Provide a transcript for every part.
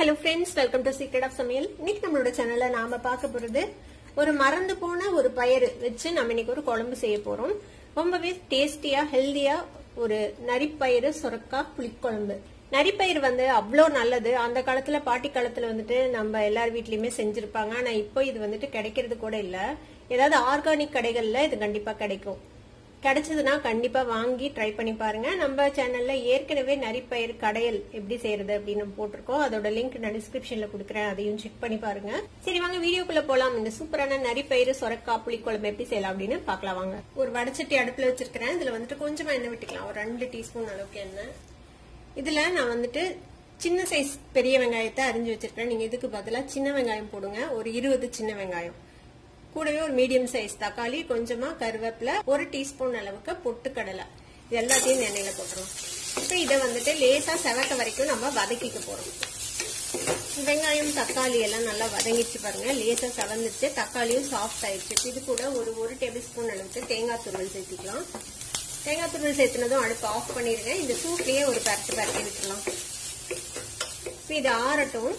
hello friends welcome to secret of சமையல் இன்னைக்கு நம்மளோட சேனல்ல நாம பார்க்க போறது ஒரு மறந்து போன ஒரு பயிர் வச்சு நம்ம இன்னைக்கு ஒரு குழம்பு செய்ய போறோம் ரொம்பவே டேஸ்டியா ஹெல்தியா ஒரு நரிப்பயிறு சொரக்காய் புளிக்குழம்பு நரிப்பயிர் வந்து அவ்வளோ நல்லது அந்த காலத்துல பாட்டி காலத்துல வந்துட்டு நம்ம எல்லார் வீட்லயுமே செஞ்சிருப்பாங்க ஆனா இப்போ இது வந்துட்டு கிடைக்கிறது கூட இல்ல ஏதாவது ஆர்கானிக் கடைகள்ல இது கண்டிப்பா கிடைக்கும் கிடைச்சதுன்னா கண்டிப்பா வாங்கி ட்ரை பண்ணி பாருங்க நம்ம சேனல்ல ஏற்கனவே நரிப்பயிர் கடையல் எப்படி செய்யறது அப்படின்னு போட்டிருக்கோம் அதோட லிங்க் நான் டிஸ்கிரிப்ஷன்ல கொடுக்குறேன் அதையும் செக் பண்ணி பாருங்க சரி வாங்க வீடியோக்குள்ள போலாம் இந்த சூப்பரான நரிப்பயிறு சொரக்கா புளிக்குழம்பு எப்படி செய்யலாம் அப்படின்னு பார்க்கலாம் வாங்க ஒரு வடச்சட்டி அடுப்புல வச்சிருக்கிறேன் இதுல வந்துட்டு கொஞ்சமா எண்ணெய் விட்டுக்கலாம் ஒரு ரெண்டு டீஸ்பூன் அளவுக்கு எண்ணெய் இதுல நான் வந்துட்டு சின்ன சைஸ் பெரிய வெங்காயத்தை அரிஞ்சு வச்சிருக்கேன் நீங்க இதுக்கு பதிலா சின்ன வெங்காயம் போடுங்க ஒரு இருபது சின்ன வெங்காயம் கூடவே ஒரு மீடியம் சைஸ் தக்காளி கொஞ்சமா கருவேப்பிலை ஒரு டீஸ்பூன் அளவுக்கு பொட்டுக்கடலை இது எல்லாத்தையும் எண்ணெயில போட்டுரும் இப்போ இதை வந்துட்டு லேசா செவக்க வரைக்கும் நம்ம வதக்கிக்க போறோம் வெங்காயம் தக்காளி எல்லாம் நல்லா வதங்கிச்சு பாருங்க லேசா செவந்துச்சு தக்காளியும் சாஃப்ட் ஆயிடுச்சு இது கூட ஒரு ஒரு டேபிள் ஸ்பூன் அளவுக்கு தேங்காய் துருவல் சேர்த்திக்கலாம் தேங்காய் துருவல் சேர்த்துனதும் அடுப்பு ஆஃப் பண்ணிருங்க இந்த சூட்லயே ஒரு பரட்டு பரட்டி விட்டுலாம் இப்போ இது ஆறட்டும்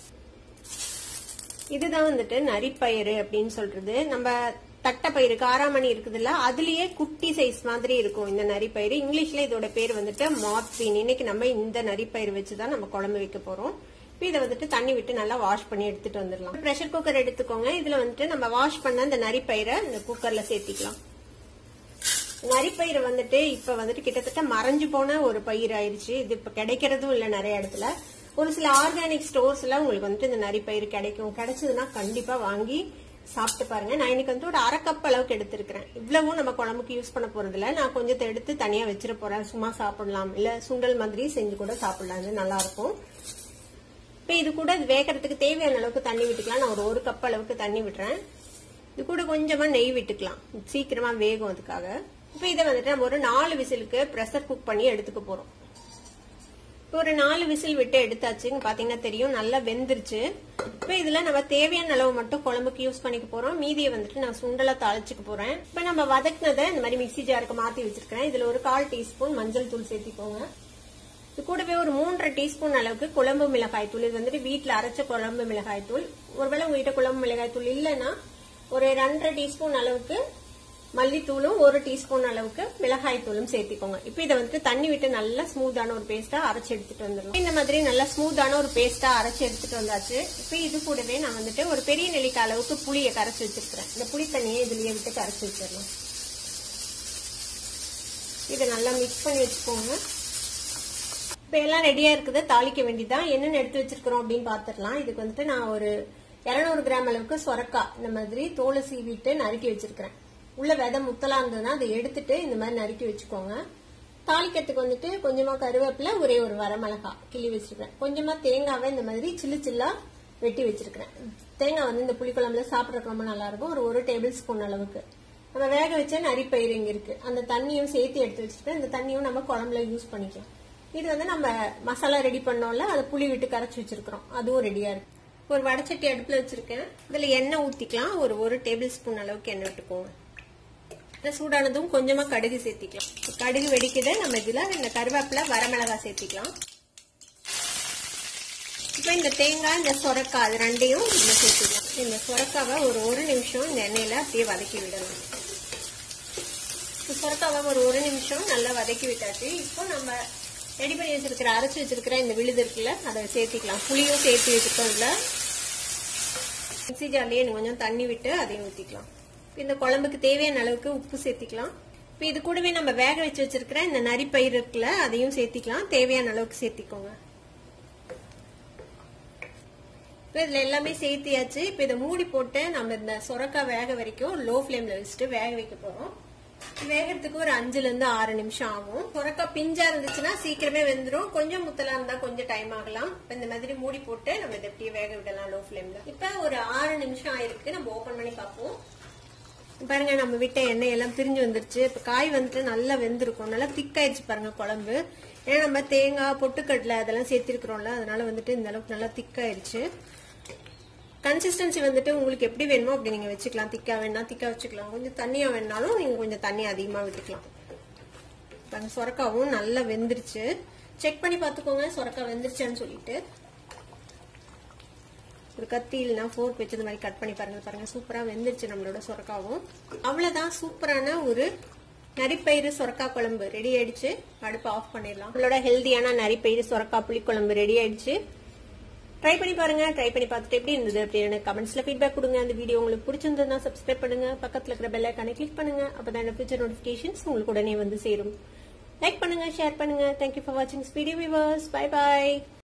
இதுதான் வந்துட்டு நரிப்பயிறு அப்படின்னு சொல்றது நம்ம தட்டைப்பயிறு காராமணி இருக்குதுல்ல அதுலயே குட்டி சைஸ் மாதிரி இருக்கும் இந்த நரிப்பயிறு இங்கிலீஷ்ல இதோட பேர் வந்துட்டு மார்பீன் இன்னைக்கு நம்ம இந்த நரிப்பயிறு வச்சுதான் நம்ம குழம்பு வைக்க போறோம் இப்போ இதை வந்துட்டு தண்ணி விட்டு நல்லா வாஷ் பண்ணி எடுத்துட்டு வந்துடலாம் ப்ரெஷர் குக்கர் எடுத்துக்கோங்க இதுல வந்துட்டு நம்ம வாஷ் பண்ண இந்த நரிப்பயிரை இந்த குக்கர்ல சேர்த்திக்கலாம் நரிப்பயிறு வந்துட்டு இப்ப வந்துட்டு கிட்டத்தட்ட மறைஞ்சு போன ஒரு பயிர் ஆயிருச்சு இது இப்ப கிடைக்கிறதும் இல்ல நிறைய இடத்துல ஒரு சில ஆர்கானிக் ஸ்டோர்ஸ் எல்லாம் உங்களுக்கு வந்துட்டு இந்த நரிப்பயிறு கிடைக்கும் கிடைச்சதுன்னா கண்டிப்பா வாங்கி சாப்பிட்டு பாருங்க நான் இன்னைக்கு வந்து ஒரு அரை கப் அளவுக்கு எடுத்திருக்கிறேன் இவ்வளவும் நம்ம குழம்புக்கு யூஸ் பண்ண போறது இல்ல நான் கொஞ்சத்தை எடுத்து தனியா வச்சிட போறேன் சும்மா சாப்பிடலாம் இல்ல சுண்டல் மாதிரி செஞ்சு கூட சாப்பிடலாம் இது நல்லா இருக்கும் இப்ப இது கூட வேகிறதுக்கு தேவையான அளவுக்கு தண்ணி விட்டுக்கலாம் நான் ஒரு ஒரு கப் அளவுக்கு தண்ணி விட்டுறேன் இது கூட கொஞ்சமா நெய் விட்டுக்கலாம் சீக்கிரமா வேகும் அதுக்காக இப்ப இதை வந்துட்டு நம்ம ஒரு நாலு விசிலுக்கு ப்ரெஷர் குக் பண்ணி எடுத்துக்க போறோம் இப்போ ஒரு நாலு விசில் விட்டு எடுத்தாச்சுன்னு பாத்தீங்கன்னா தெரியும் நல்லா வெந்துருச்சு இப்போ இதுல நம்ம தேவையான அளவு மட்டும் குழம்புக்கு யூஸ் பண்ணிக்க போறோம் மீதியை வந்துட்டு நான் சுண்டலா தாளிச்சுக்க போறேன் இப்போ நம்ம வதக்குனதை இந்த மாதிரி மிக்சி ஜாருக்கு மாத்தி வச்சிருக்கிறேன் இதுல ஒரு கால் டீஸ்பூன் மஞ்சள் தூள் சேர்த்திக்கோங்க இது கூடவே ஒரு மூன்றரை டீஸ்பூன் அளவுக்கு குழம்பு மிளகாய் தூள் இது வந்துட்டு வீட்டுல அரைச்ச குழம்பு மிளகாய் தூள் ஒருவேளை உங்ககிட்ட குழம்பு மிளகாய் தூள் இல்லைன்னா ஒரு ரெண்டரை டீஸ்பூன் அளவுக்கு மல்லித்தூளும் ஒரு டீஸ்பூன் அளவுக்கு மிளகாய் தூளும் சேர்த்திக்கோங்க இப்போ இதை வந்துட்டு தண்ணி விட்டு நல்லா ஸ்மூத்தான ஒரு பேஸ்டா அரைச்சு எடுத்துட்டு வந்துடலாம் இந்த மாதிரி நல்லா ஸ்மூத்தான ஒரு பேஸ்டா அரைச்சு எடுத்துட்டு வந்தாச்சு இப்போ இது கூடவே நான் வந்துட்டு ஒரு பெரிய நெல்லிக்காய் அளவுக்கு புளியை கரைச்சு வச்சிருக்கிறேன் இந்த புளி தண்ணியை இதுலயே விட்டு கரைச்சு வச்சிடலாம் இதை நல்லா மிக்ஸ் பண்ணி வச்சுக்கோங்க இப்போ எல்லாம் ரெடியா இருக்குது தாளிக்க வேண்டியதுதான் என்னென்ன எடுத்து வச்சிருக்கிறோம் அப்படின்னு பாத்துடலாம் இதுக்கு வந்துட்டு நான் ஒரு இருநூறு கிராம் அளவுக்கு சொரக்கா இந்த மாதிரி தோலை சீவிட்டு நறுக்கி வச்சிருக்கிறேன் உள்ள விதை முத்தலா இருந்ததுன்னா அதை எடுத்துட்டு இந்த மாதிரி நறுக்கி வச்சுக்கோங்க தாளிக்கிறதுக்கு வந்துட்டு கொஞ்சமா கருவேப்பிலை ஒரே ஒரு வரமிளகா கிள்ளி வச்சிருக்கேன் கொஞ்சமா தேங்காவை இந்த மாதிரி சில்லு சில்லா வெட்டி வச்சிருக்கிறேன் தேங்காய் வந்து இந்த புளிக்குழம்புல சாப்பிட்றதுக்கு ரொம்ப நல்லா இருக்கும் ஒரு ஒரு டேபிள் ஸ்பூன் அளவுக்கு நம்ம வேக வச்ச நரிப்பயிறு இங்க இருக்கு அந்த தண்ணியும் சேர்த்து எடுத்து வச்சிருக்கேன் இந்த தண்ணியும் நம்ம குழம்புல யூஸ் பண்ணிக்கலாம் இது வந்து நம்ம மசாலா ரெடி பண்ணோம்ல அதை புளி விட்டு கரைச்சி வச்சிருக்கிறோம் அதுவும் ரெடியா இருக்கு ஒரு வடச்சட்டி அடுப்புல வச்சிருக்கேன் இதுல எண்ணெய் ஊத்திக்கலாம் ஒரு ஒரு டேபிள் ஸ்பூன் அளவுக்கு எண்ணெய் விட்டுக்கோங்க சூடானதும் கொஞ்சமா கடுகு சேர்த்திக்கலாம் கடுகு வெடிக்குது நம்ம இதுல இந்த கருவேப்பிலை வரமிளகாய் சேர்த்திக்கலாம் இப்ப இந்த தேங்காய் இந்த சொரக்காய் அது ரெண்டையும் இதுல சேர்த்திக்கலாம் இந்த சொரக்காவை ஒரு ஒரு நிமிஷம் இந்த எண்ணெயில அப்படியே வதக்கி விடணும் சொரக்காவை ஒரு ஒரு நிமிஷம் நல்லா வதக்கி விட்டாச்சு இப்போ நம்ம ரெடி பண்ணி வச்சிருக்கிற அரைச்சி வச்சிருக்கிற இந்த விழுது இருக்குல்ல அதை சேர்த்திக்கலாம் புளியும் சேர்த்து வச்சுக்கோம் இதுல மிக்சி ஜார்லயே கொஞ்சம் தண்ணி விட்டு அதையும் ஊத்திக்கலாம் இந்த குழம்புக்கு தேவையான அளவுக்கு உப்பு சேர்த்திக்கலாம் இப்போ இது கூடவே நம்ம வேக வச்சு வச்சிருக்கிற இந்த நரிப்பயிர் இருக்குல்ல அதையும் சேர்த்திக்கலாம் தேவையான அளவுக்கு சேர்த்திக்கோங்க இப்போ இதில் எல்லாமே சேர்த்தியாச்சு இப்போ இதை மூடி போட்டு நம்ம இந்த சொரக்காய் வேக வரைக்கும் லோ ஃப்ளேமில் வச்சுட்டு வேக வைக்க போகிறோம் வேகிறதுக்கு ஒரு அஞ்சுல இருந்து ஆறு நிமிஷம் ஆகும் சொரக்காய் பிஞ்சா இருந்துச்சுன்னா சீக்கிரமே வெந்துடும் கொஞ்சம் முத்தலா இருந்தா கொஞ்சம் டைம் ஆகலாம் இந்த மாதிரி மூடி போட்டு நம்ம இதை எப்படியே வேக விடலாம் லோ ஃப்ளேம்ல இப்ப ஒரு ஆறு நிமிஷம் ஆயிருக்கு நம்ம ஓபன் பண்ணி பார்ப்போம் பாருங்க நம்ம விட்ட எண்ணெய் எல்லாம் பிரிஞ்சு வந்துருச்சு இப்ப காய் வந்துட்டு நல்லா வெந்திருக்கும் நல்லா திக்காயிடுச்சு பாருங்க குழம்பு ஏன்னா நம்ம தேங்காய் பொட்டுக்கடலை அதெல்லாம் சேர்த்திருக்கிறோம்ல அதனால வந்துட்டு இந்த அளவுக்கு நல்லா திக்காயிருச்சு கன்சிஸ்டன்சி வந்துட்டு உங்களுக்கு எப்படி வேணுமோ அப்படி நீங்க வச்சுக்கலாம் திக்கா வேணா திக்கா வச்சுக்கலாம் கொஞ்சம் தண்ணியா வேணாலும் நீங்க கொஞ்சம் தண்ணி அதிகமா விட்டுக்கலாம் பாருங்க சொரக்காவும் நல்லா வெந்துருச்சு செக் பண்ணி பார்த்துக்கோங்க சொரக்காய் வெந்துருச்சான்னு சொல்லிட்டு ஒரு கத்தி இல்லைனா ஃபோர்க் வச்சு இந்த மாதிரி கட் பண்ணி பாருங்க பாருங்க சூப்பரா வெந்துருச்சு நம்மளோட சொரக்காவும் அவ்வளவுதான் சூப்பரான ஒரு நரிப்பயிறு சொரக்கா குழம்பு ரெடி ஆயிடுச்சு அடுப்பு ஆஃப் பண்ணிடலாம் நம்மளோட ஹெல்தியான நரிப்பயிறு சொரக்கா புளிக்குழம்பு ரெடி ஆயிடுச்சு ட்ரை பண்ணி பாருங்க ட்ரை பண்ணி பார்த்துட்டு எப்படி இருந்தது அப்படின்னு கமெண்ட்ஸ்ல ஃபீட்பேக் கொடுங்க அந்த வீடியோ உங்களுக்கு பிடிச்சிருந்ததுன்னா சப்ஸ்கிரைப் பண்ணுங்க பக்கத்துல இருக்கிற பெல் ஐக்கானை கிளிக் பண்ணுங்க அப்பதான் ஃபியூச்சர் நோட்டிபிகேஷன்ஸ் உங்களுக்கு உடனே வந்து சேரும் லைக் பண்ணுங்க ஷேர் பண்ணுங்க தேங்க்யூ ஃபார் வாட்சிங் வீடியோ விவர்ஸ் பை பாய்